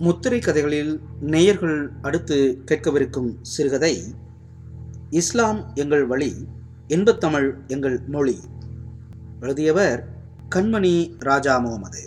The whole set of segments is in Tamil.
முத்திரை கதைகளில் நேயர்கள் அடுத்து கேட்கவிருக்கும் சிறுகதை இஸ்லாம் எங்கள் வழி இன்பத்தமிழ் எங்கள் மொழி எழுதியவர் கண்மணி ராஜா முகமது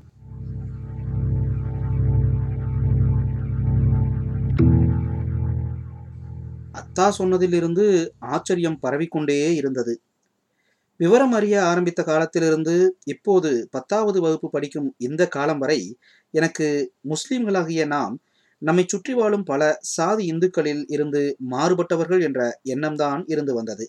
அத்தா சொன்னதிலிருந்து ஆச்சரியம் பரவிக்கொண்டே இருந்தது விவரம் அறிய ஆரம்பித்த காலத்திலிருந்து இப்போது பத்தாவது வகுப்பு படிக்கும் இந்த காலம் வரை எனக்கு முஸ்லிம்களாகிய நாம் நம்மை சுற்றி வாழும் பல சாதி இந்துக்களில் இருந்து மாறுபட்டவர்கள் என்ற எண்ணம்தான் இருந்து வந்தது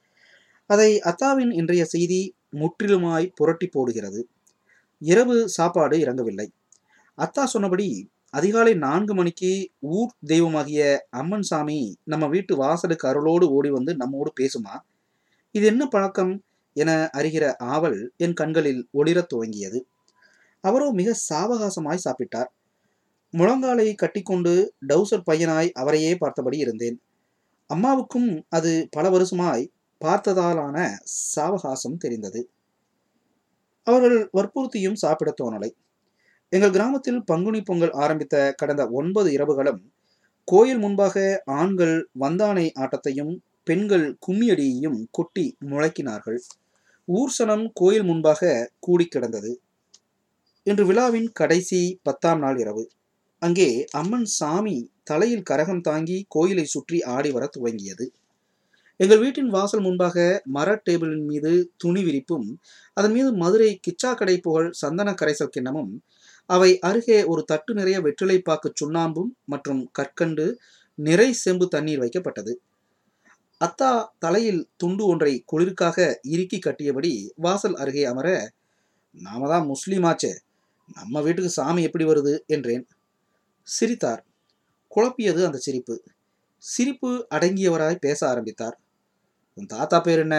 அதை அத்தாவின் இன்றைய செய்தி முற்றிலுமாய் புரட்டி போடுகிறது இரவு சாப்பாடு இறங்கவில்லை அத்தா சொன்னபடி அதிகாலை நான்கு மணிக்கு ஊர் தெய்வமாகிய அம்மன் சாமி நம்ம வீட்டு வாசலுக்கு அருளோடு ஓடி வந்து நம்மோடு பேசுமா இது என்ன பழக்கம் என அறிகிற ஆவல் என் கண்களில் ஒளிரத் துவங்கியது அவரோ மிக சாவகாசமாய் சாப்பிட்டார் முழங்காலை கட்டிக்கொண்டு டவுசர் பையனாய் அவரையே பார்த்தபடி இருந்தேன் அம்மாவுக்கும் அது பல வருஷமாய் பார்த்ததாலான சாவகாசம் தெரிந்தது அவர்கள் வற்புறுத்தியும் சாப்பிடத் தோணலை எங்கள் கிராமத்தில் பங்குனி பொங்கல் ஆரம்பித்த கடந்த ஒன்பது இரவுகளும் கோயில் முன்பாக ஆண்கள் வந்தானை ஆட்டத்தையும் பெண்கள் கும்மியடியையும் கொட்டி முழக்கினார்கள் ஊர்சனம் கோயில் முன்பாக கூடி கிடந்தது இன்று விழாவின் கடைசி பத்தாம் நாள் இரவு அங்கே அம்மன் சாமி தலையில் கரகம் தாங்கி கோயிலை சுற்றி ஆடி வர துவங்கியது எங்கள் வீட்டின் வாசல் முன்பாக மர டேபிளின் மீது துணி விரிப்பும் அதன் மீது மதுரை கிச்சா கடை புகழ் சந்தன கரைசல் கிண்ணமும் அவை அருகே ஒரு தட்டு நிறைய வெற்றிலைப்பாக்கு சுண்ணாம்பும் மற்றும் கற்கண்டு நிறை செம்பு தண்ணீர் வைக்கப்பட்டது அத்தா தலையில் துண்டு ஒன்றை குளிருக்காக இறுக்கி கட்டியபடி வாசல் அருகே அமர நாம தான் முஸ்லீமாச்சே நம்ம வீட்டுக்கு சாமி எப்படி வருது என்றேன் சிரித்தார் குழப்பியது அந்த சிரிப்பு சிரிப்பு அடங்கியவராய் பேச ஆரம்பித்தார் உன் தாத்தா பேர் என்ன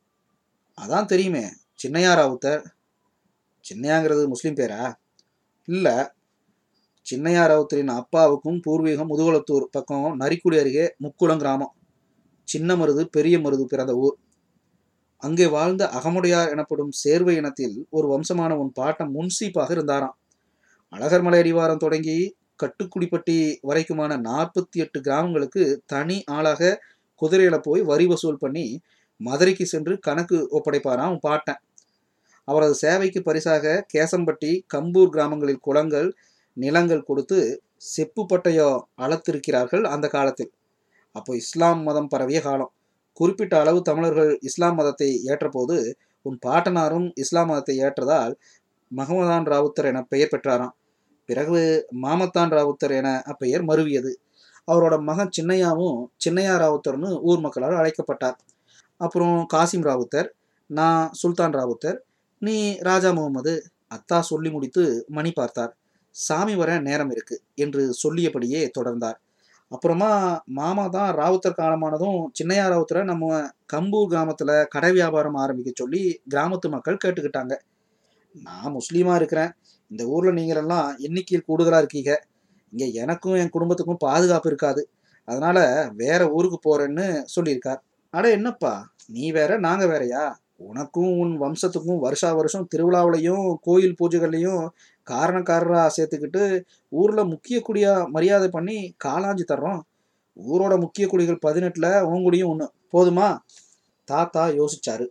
அதான் தெரியுமே சின்னையா ராவுத்தர் சின்னையாங்கிறது முஸ்லீம் பேரா இல்லை சின்னையா ராவுத்தரின் அப்பாவுக்கும் பூர்வீகம் முதுகுளத்தூர் பக்கம் நரிக்குடி அருகே முக்குளம் கிராமம் சின்ன மருது பெரிய மருது பிறந்த ஊர் அங்கே வாழ்ந்த அகமுடையார் எனப்படும் சேர்வை இனத்தில் ஒரு வம்சமான உன் பாட்டம் முன்சீப்பாக இருந்தாராம் அழகர்மலை அடிவாரம் தொடங்கி கட்டுக்குடிப்பட்டி வரைக்குமான நாற்பத்தி எட்டு கிராமங்களுக்கு தனி ஆளாக குதிரையில போய் வரி வசூல் பண்ணி மதுரைக்கு சென்று கணக்கு ஒப்படைப்பாராம் உன் பாட்டன் அவரது சேவைக்கு பரிசாக கேசம்பட்டி கம்பூர் கிராமங்களில் குளங்கள் நிலங்கள் கொடுத்து செப்பு பட்டயோ அளத்திருக்கிறார்கள் அந்த காலத்தில் அப்போ இஸ்லாம் மதம் பரவிய காலம் குறிப்பிட்ட அளவு தமிழர்கள் இஸ்லாம் மதத்தை ஏற்றபோது உன் பாட்டனாரும் இஸ்லாம் மதத்தை ஏற்றதால் மகமதான் ராவுத்தர் என பெயர் பெற்றாராம் பிறகு மாமத்தான் ராவுத்தர் என அப்பெயர் மருவியது அவரோட மகன் சின்னையாவும் சின்னையா ராவுத்தர்னு ஊர் மக்களால் அழைக்கப்பட்டார் அப்புறம் காசிம் ராவுத்தர் நான் சுல்தான் ராவுத்தர் நீ ராஜா முகமது அத்தா சொல்லி முடித்து மணி பார்த்தார் சாமி வர நேரம் இருக்கு என்று சொல்லியபடியே தொடர்ந்தார் அப்புறமா மாமா தான் ராவுத்தர் காலமானதும் சின்னையா ராவுத்தரை நம்ம கம்பூர் கிராமத்தில் கடை வியாபாரம் ஆரம்பிக்க சொல்லி கிராமத்து மக்கள் கேட்டுக்கிட்டாங்க நான் முஸ்லீமாக இருக்கிறேன் இந்த ஊரில் நீங்களெல்லாம் எண்ணிக்கையில் கூடுதலாக இருக்கீங்க இங்கே எனக்கும் என் குடும்பத்துக்கும் பாதுகாப்பு இருக்காது அதனால வேற ஊருக்கு போறேன்னு சொல்லியிருக்கார் அட என்னப்பா நீ வேற நாங்கள் வேறயா உனக்கும் உன் வம்சத்துக்கும் வருஷா வருஷம் திருவிழாவிலையும் கோயில் பூஜைகள்லையும் காரணக்காரராக சேர்த்துக்கிட்டு ஊரில் முக்கிய குடியா மரியாதை பண்ணி காலாஞ்சி தர்றோம் ஊரோட முக்கிய குடிகள் பதினெட்டில் உங்குடியும் ஒன்று போதுமா தாத்தா யோசிச்சாரு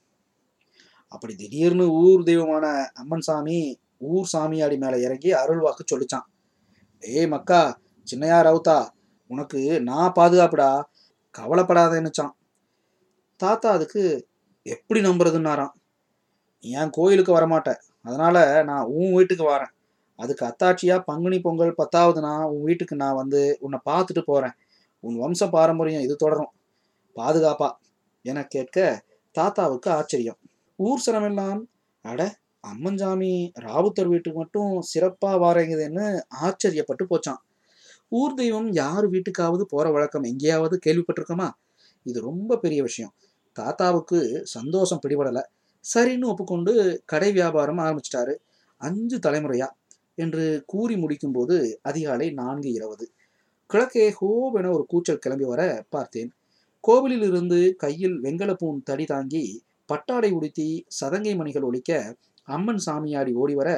அப்படி திடீர்னு ஊர் தெய்வமான அம்மன் சாமி ஊர் சாமியாடி மேலே இறங்கி அருள் வாக்கு சொல்லிச்சான் ஏய் மக்கா சின்னையா ரவுத்தா உனக்கு நான் பாதுகாப்புடா கவலைப்படாதேன்னுச்சான் தாத்தா அதுக்கு எப்படி நம்புறதுன்னாராம் என் கோயிலுக்கு வரமாட்டேன் அதனால நான் உன் வீட்டுக்கு வரேன் அதுக்கு அத்தாட்சியா பங்குனி பொங்கல் பத்தாவது நான் உன் வீட்டுக்கு நான் வந்து உன்னை பார்த்துட்டு போறேன் உன் வம்ச பாரம்பரியம் இது தொடரும் பாதுகாப்பா என கேட்க தாத்தாவுக்கு ஆச்சரியம் ஊர் சனமெல்லாம் அட அம்மன்சாமி ராவுத்தர் வீட்டுக்கு மட்டும் சிறப்பா வாரங்குதுன்னு ஆச்சரியப்பட்டு போச்சான் ஊர் தெய்வம் யார் வீட்டுக்காவது போற வழக்கம் எங்கேயாவது கேள்விப்பட்டிருக்கோமா இது ரொம்ப பெரிய விஷயம் தாத்தாவுக்கு சந்தோஷம் பிடிபடலை சரின்னு ஒப்புக்கொண்டு கடை வியாபாரம் ஆரம்பிச்சிட்டாரு அஞ்சு தலைமுறையா என்று கூறி முடிக்கும்போது அதிகாலை நான்கு இருபது கிழக்கே ஹோவென ஒரு கூச்சல் கிளம்பி வர பார்த்தேன் கோவிலில் இருந்து கையில் வெங்கலப்பூன் தடி தாங்கி பட்டாடை உடுத்தி சதங்கை மணிகள் ஒலிக்க அம்மன் சாமியாடி ஓடி வர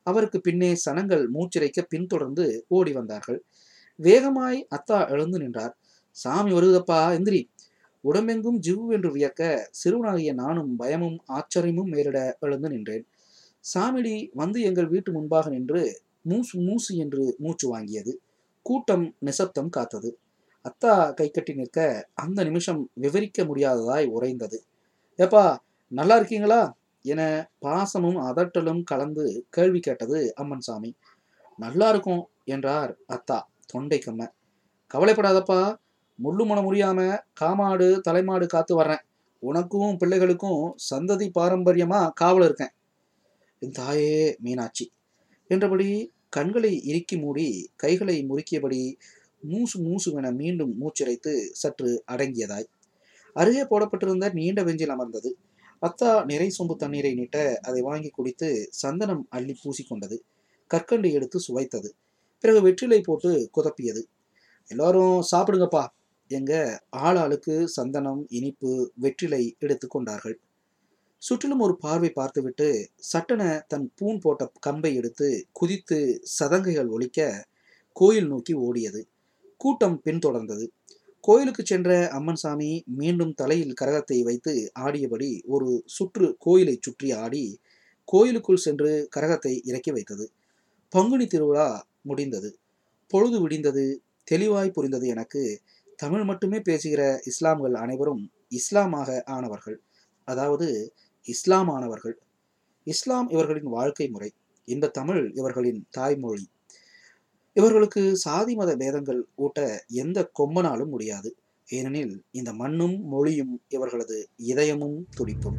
அவருக்கு பின்னே சனங்கள் மூச்சிறைக்க பின்தொடர்ந்து ஓடி வந்தார்கள் வேகமாய் அத்தா எழுந்து நின்றார் சாமி வருதப்பா எந்திரி உடம்பெங்கும் ஜிவ் என்று வியக்க சிறுவனாகிய நானும் பயமும் ஆச்சரியமும் மேலிட எழுந்து நின்றேன் சாமிடி வந்து எங்கள் வீட்டு முன்பாக நின்று மூசு மூசு என்று மூச்சு வாங்கியது கூட்டம் நிசப்தம் காத்தது அத்தா கை கட்டி நிற்க அந்த நிமிஷம் விவரிக்க முடியாததாய் உறைந்தது ஏப்பா நல்லா இருக்கீங்களா என பாசமும் அதட்டலும் கலந்து கேள்வி கேட்டது அம்மன் சாமி நல்லா இருக்கும் என்றார் அத்தா தொண்டை கம்ம கவலைப்படாதப்பா முள்ளு மனம் முடியாம காமாடு தலைமாடு காத்து வர்றேன் உனக்கும் பிள்ளைகளுக்கும் சந்ததி பாரம்பரியமா காவல இருக்கேன் என் தாயே மீனாட்சி என்றபடி கண்களை இறுக்கி மூடி கைகளை முறுக்கியபடி மூசு மூசுவென மீண்டும் மூச்சிறைத்து சற்று அடங்கியதாய் அருகே போடப்பட்டிருந்த நீண்ட வெஞ்சில் அமர்ந்தது அத்தா நிறை சொம்பு தண்ணீரை நீட்ட அதை வாங்கி குடித்து சந்தனம் அள்ளி பூசிக்கொண்டது கற்கண்டு எடுத்து சுவைத்தது பிறகு வெற்றிலை போட்டு குதப்பியது எல்லாரும் சாப்பிடுங்கப்பா எங்க ஆளாளுக்கு சந்தனம் இனிப்பு வெற்றிலை எடுத்து கொண்டார்கள் சுற்றிலும் ஒரு பார்வை பார்த்துவிட்டு சட்டென தன் பூன் போட்ட கம்பை எடுத்து குதித்து சதங்கைகள் ஒலிக்க கோயில் நோக்கி ஓடியது கூட்டம் பின்தொடர்ந்தது கோயிலுக்கு சென்ற அம்மன் சாமி மீண்டும் தலையில் கரகத்தை வைத்து ஆடியபடி ஒரு சுற்று கோயிலை சுற்றி ஆடி கோயிலுக்குள் சென்று கரகத்தை இறக்கி வைத்தது பங்குனி திருவிழா முடிந்தது பொழுது விடிந்தது தெளிவாய் புரிந்தது எனக்கு தமிழ் மட்டுமே பேசுகிற இஸ்லாம்கள் அனைவரும் இஸ்லாமாக ஆனவர்கள் அதாவது இஸ்லாமானவர்கள் இஸ்லாம் இவர்களின் வாழ்க்கை முறை இந்த தமிழ் இவர்களின் தாய்மொழி இவர்களுக்கு சாதி மத பேதங்கள் ஊட்ட எந்த கொம்பனாலும் முடியாது ஏனெனில் இந்த மண்ணும் மொழியும் இவர்களது இதயமும் துடிப்பும்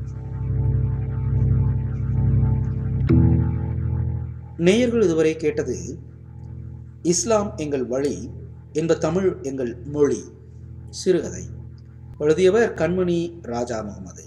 நேயர்கள் இதுவரை கேட்டது இஸ்லாம் எங்கள் வழி என்ப தமிழ் எங்கள் மொழி சிறுகதை எழுதியவர் கண்மணி ராஜா முகமது